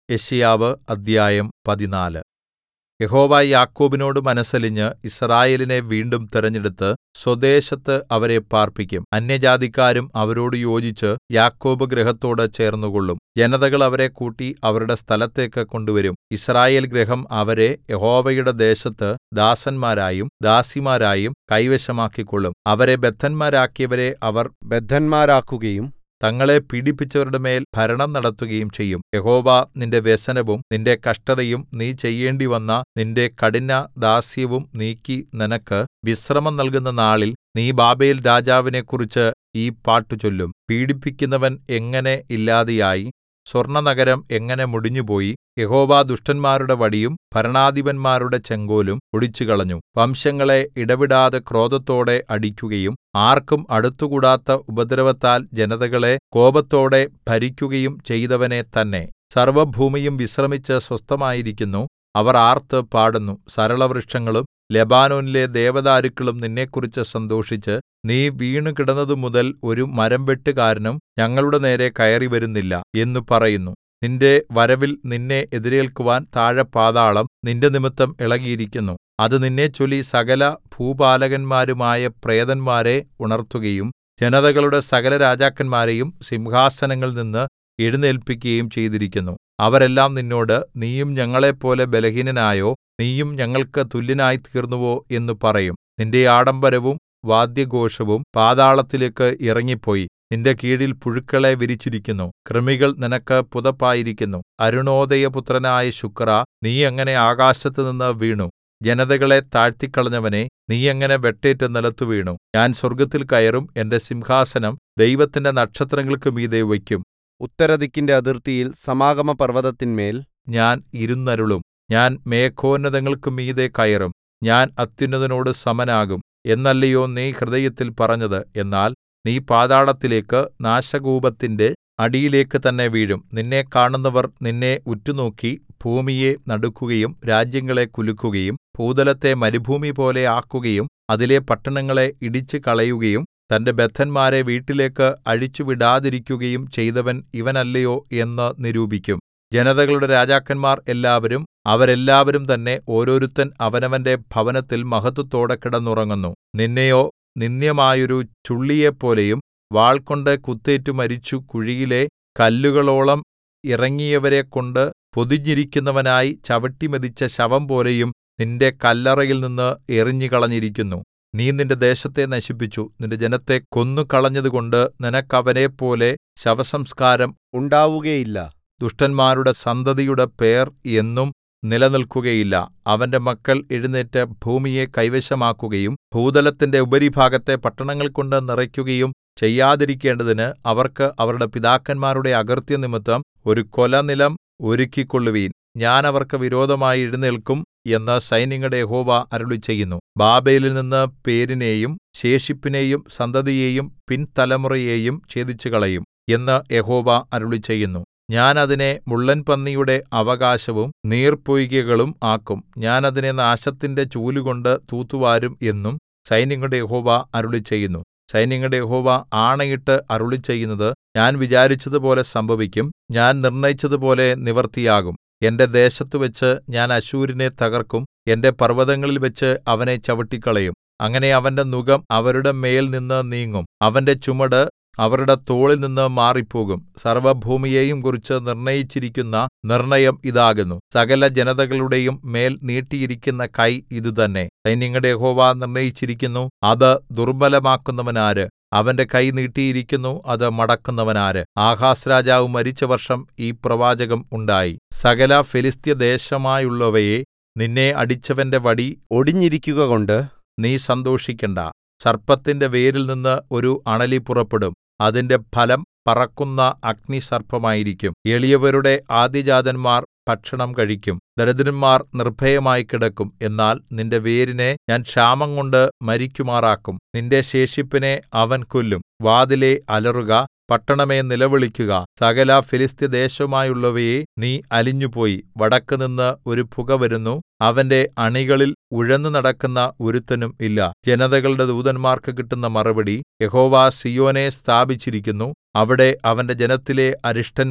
യെശയ്യാവ് അദ്ധ്യായം പതിനാല് യഹോവ യാക്കോബിനോട് മനസ്സലിഞ്ഞ് യിസ്രായേലിനെ വീണ്ടും തിരഞ്ഞെടുത്ത് സ്വദേശത്ത് അവരെ പാർപ്പിക്കും അന്യജാതിക്കാരും അവരോട് യോജിച്ച് യാക്കോബ് ഗൃഹത്തോട് ചേർന്നുകൊള്ളും ജനതകൾ അവരെ കൂട്ടി അവരുടെ സ്ഥലത്തേക്ക് കൊണ്ടുവരും യിസ്രായേൽ ഗൃഹം അവരെ യഹോവയുടെ ദേശത്ത് ദാസന്മാരായും ദാസിമാരായും കൈവശമാക്കിക്കൊള്ളും അവരെ ബദ്ധന്മാരാക്കിയവരെ അവർ ബദ്ധന്മാരാക്കുകയും തങ്ങളെ പീഡിപ്പിച്ചവരുടെ മേൽ ഭരണം നടത്തുകയും ചെയ്യും യഹോവ നിന്റെ വ്യസനവും നിന്റെ കഷ്ടതയും നീ ചെയ്യേണ്ടിവന്ന നിന്റെ കഠിനദാസ്യവും നീക്കി നിനക്ക് വിശ്രമം നൽകുന്ന നാളിൽ നീ ബാബേൽരാജാവിനെക്കുറിച്ച് ഈ പാട്ടു ചൊല്ലും പീഡിപ്പിക്കുന്നവൻ എങ്ങനെ ഇല്ലാതെയായി സ്വർണ്ണനഗരം എങ്ങനെ മുടിഞ്ഞുപോയി യഹോവ ദുഷ്ടന്മാരുടെ വടിയും ഭരണാധിപന്മാരുടെ ചെങ്കോലും ഒടിച്ചുകളഞ്ഞു വംശങ്ങളെ ഇടവിടാതെ ക്രോധത്തോടെ അടിക്കുകയും ആർക്കും അടുത്തുകൂടാത്ത ഉപദ്രവത്താൽ ജനതകളെ കോപത്തോടെ ഭരിക്കുകയും ചെയ്തവനെ തന്നെ സർവ്വഭൂമിയും വിശ്രമിച്ച് സ്വസ്ഥമായിരിക്കുന്നു അവർ ആർത്ത് പാടുന്നു സരളവൃക്ഷങ്ങളും ലെബാനോനിലെ ദേവദാരുക്കളും നിന്നെക്കുറിച്ച് സന്തോഷിച്ച് നീ വീണുകിടന്നതുമുതൽ ഒരു മരംവെട്ടുകാരനും ഞങ്ങളുടെ നേരെ കയറിവരുന്നില്ല എന്നു പറയുന്നു നിന്റെ വരവിൽ നിന്നെ എതിരേൽക്കുവാൻ താഴെ പാതാളം നിന്റെ നിമിത്തം ഇളകിയിരിക്കുന്നു അത് നിന്നെച്ചൊല്ലി സകല ഭൂപാലകന്മാരുമായ പ്രേതന്മാരെ ഉണർത്തുകയും ജനതകളുടെ സകല രാജാക്കന്മാരെയും സിംഹാസനങ്ങളിൽ നിന്ന് എഴുന്നേല്പിക്കുകയും ചെയ്തിരിക്കുന്നു അവരെല്ലാം നിന്നോട് നീയും ഞങ്ങളെപ്പോലെ ബലഹീനനായോ നീയും ഞങ്ങൾക്ക് തുല്യനായിത്തീർന്നുവോ എന്ന് പറയും നിന്റെ ആഡംബരവും വാദ്യഘോഷവും പാതാളത്തിലേക്ക് ഇറങ്ങിപ്പോയി നിന്റെ കീഴിൽ പുഴുക്കളെ വിരിച്ചിരിക്കുന്നു കൃമികൾ നിനക്ക് പുതപ്പായിരിക്കുന്നു അരുണോദയപുത്രനായ ശുക്രാ നീ എങ്ങനെ ആകാശത്തുനിന്ന് വീണു ജനതകളെ താഴ്ത്തിക്കളഞ്ഞവനെ നീ എങ്ങനെ വെട്ടേറ്റ് നിലത്തു വീണു ഞാൻ സ്വർഗ്ഗത്തിൽ കയറും എന്റെ സിംഹാസനം ദൈവത്തിന്റെ നക്ഷത്രങ്ങൾക്ക് മീതെ വയ്ക്കും ഉത്തരദിക്കിന്റെ അതിർത്തിയിൽ സമാഗമപർവ്വതത്തിന്മേൽ ഞാൻ ഇരുന്നരുളും ഞാൻ മേഘോന്നതങ്ങൾക്കു മീതെ കയറും ഞാൻ അത്യുന്നതനോട് സമനാകും എന്നല്ലയോ നീ ഹൃദയത്തിൽ പറഞ്ഞത് എന്നാൽ നീ പാതാളത്തിലേക്ക് നാശകൂപത്തിന്റെ അടിയിലേക്ക് തന്നെ വീഴും നിന്നെ കാണുന്നവർ നിന്നെ ഉറ്റുനോക്കി ഭൂമിയെ നടുക്കുകയും രാജ്യങ്ങളെ കുലുക്കുകയും ഭൂതലത്തെ മരുഭൂമിപോലെ ആക്കുകയും അതിലെ പട്ടണങ്ങളെ ഇടിച്ചുകളയുകയും തന്റെ ബദ്ധന്മാരെ വീട്ടിലേക്ക് അഴിച്ചുവിടാതിരിക്കുകയും ചെയ്തവൻ ഇവനല്ലയോ എന്ന് നിരൂപിക്കും ജനതകളുടെ രാജാക്കന്മാർ എല്ലാവരും അവരെല്ലാവരും തന്നെ ഓരോരുത്തൻ അവനവന്റെ ഭവനത്തിൽ മഹത്വത്തോടെ കിടന്നുറങ്ങുന്നു നിന്നെയോ നിന്ദ്യമായൊരു ചുള്ളിയെപ്പോലെയും വാൾകൊണ്ട് കുത്തേറ്റു മരിച്ചു കുഴിയിലെ കല്ലുകളോളം ഇറങ്ങിയവരെക്കൊണ്ട് പൊതിഞ്ഞിരിക്കുന്നവനായി ചവിട്ടിമെതിച്ച ശവംപോലെയും നിന്റെ കല്ലറയിൽ നിന്ന് എറിഞ്ഞുകളഞ്ഞിരിക്കുന്നു നീ നിന്റെ ദേശത്തെ നശിപ്പിച്ചു നിന്റെ ജനത്തെ കൊന്നുകളഞ്ഞതുകൊണ്ട് നിനക്കവരെപ്പോലെ ശവസംസ്കാരം ഉണ്ടാവുകയില്ല ദുഷ്ടന്മാരുടെ സന്തതിയുടെ പേർ എന്നും നിലനിൽക്കുകയില്ല അവന്റെ മക്കൾ എഴുന്നേറ്റ് ഭൂമിയെ കൈവശമാക്കുകയും ഭൂതലത്തിന്റെ ഉപരിഭാഗത്തെ പട്ടണങ്ങൾകൊണ്ട് നിറയ്ക്കുകയും ചെയ്യാതിരിക്കേണ്ടതിന് അവർക്ക് അവരുടെ പിതാക്കന്മാരുടെ അകൃത്യം നിമിത്തം ഒരു കൊലനിലം ഒരുക്കിക്കൊള്ളുവീൻ ഞാൻ അവർക്ക് വിരോധമായി എഴുന്നേൽക്കും എന്ന് സൈന്യങ്ങളുടെ യഹോവ അരുളിച്ചെയ്യുന്നു ബാബേലിൽ നിന്ന് പേരിനെയും ശേഷിപ്പിനെയും സന്തതിയെയും പിൻതലമുറയെയും ഛേദിച്ചുകളയും എന്ന് യഹോവ അരുളിച്ചെയ്യുന്നു ഞാൻ അതിനെ മുള്ളൻപന്നിയുടെ അവകാശവും നീർപ്പൊയ്കകളും ആക്കും ഞാൻ അതിനെ നാശത്തിന്റെ ചൂലുകൊണ്ട് തൂത്തുവാരും എന്നും സൈന്യങ്ങളുടെ യഹോവ അരുളിച്ചെയ്യുന്നു സൈന്യങ്ങളുടെ യഹോവ ആണയിട്ട് അരുളിച്ചെയ്യുന്നത് ഞാൻ വിചാരിച്ചതുപോലെ സംഭവിക്കും ഞാൻ നിർണയിച്ചതുപോലെ നിവൃത്തിയാകും എന്റെ ദേശത്തുവെച്ച് ഞാൻ അശ്ശൂരിനെ തകർക്കും എന്റെ പർവ്വതങ്ങളിൽവെച്ച് അവനെ ചവിട്ടിക്കളയും അങ്ങനെ അവന്റെ നുകം അവരുടെ മേൽ നിന്ന് നീങ്ങും അവന്റെ ചുമട് അവരുടെ തോളിൽ നിന്ന് മാറിപ്പോകും സർവ്വഭൂമിയെയും കുറിച്ച് നിർണയിച്ചിരിക്കുന്ന നിർണയം ഇതാകുന്നു സകല ജനതകളുടെയും മേൽ നീട്ടിയിരിക്കുന്ന കൈ ഇതുതന്നെ സൈന്യങ്ങളുടെ യഹോവ നിർണയിച്ചിരിക്കുന്നു അത് ദുർബലമാക്കുന്നവനാര് അവന്റെ കൈ നീട്ടിയിരിക്കുന്നു അത് മടക്കുന്നവനാര് ആഹാസ് രാജാവ് മരിച്ച വർഷം ഈ പ്രവാചകം ഉണ്ടായി സകല ഫെലിസ്ത്യ ദേശമായുള്ളവയെ നിന്നെ അടിച്ചവന്റെ വടി ഒടിഞ്ഞിരിക്കുകകൊണ്ട് നീ സന്തോഷിക്കണ്ട സർപ്പത്തിന്റെ വേരിൽ നിന്ന് ഒരു അണലി പുറപ്പെടും അതിന്റെ ഫലം പറക്കുന്ന അഗ്നിസർപ്പമായിരിക്കും എളിയവരുടെ ആദ്യജാതന്മാർ ഭക്ഷണം കഴിക്കും ദരിദ്രന്മാർ നിർഭയമായി കിടക്കും എന്നാൽ നിന്റെ വേരിനെ ഞാൻ ക്ഷാമംകൊണ്ട് മരിക്കുമാറാക്കും നിന്റെ ശേഷിപ്പിനെ അവൻ കൊല്ലും വാതിലേ അലറുക പട്ടണമേ നിലവിളിക്കുക സകല ഫെലിസ്ത്യദേശമായുള്ളവയെ നീ അലിഞ്ഞുപോയി വടക്കുനിന്ന് ഒരു പുക വരുന്നു അവന്റെ അണികളിൽ ഉഴന്നു നടക്കുന്ന ഒരുത്തനും ഇല്ല ജനതകളുടെ ദൂതന്മാർക്ക് കിട്ടുന്ന മറുപടി യഹോവ സീയോനെ സ്ഥാപിച്ചിരിക്കുന്നു അവിടെ അവന്റെ ജനത്തിലെ അരിഷ്ടന്മാർ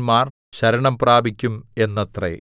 ശരണം പ്രാപിക്കും എന്നത്രേ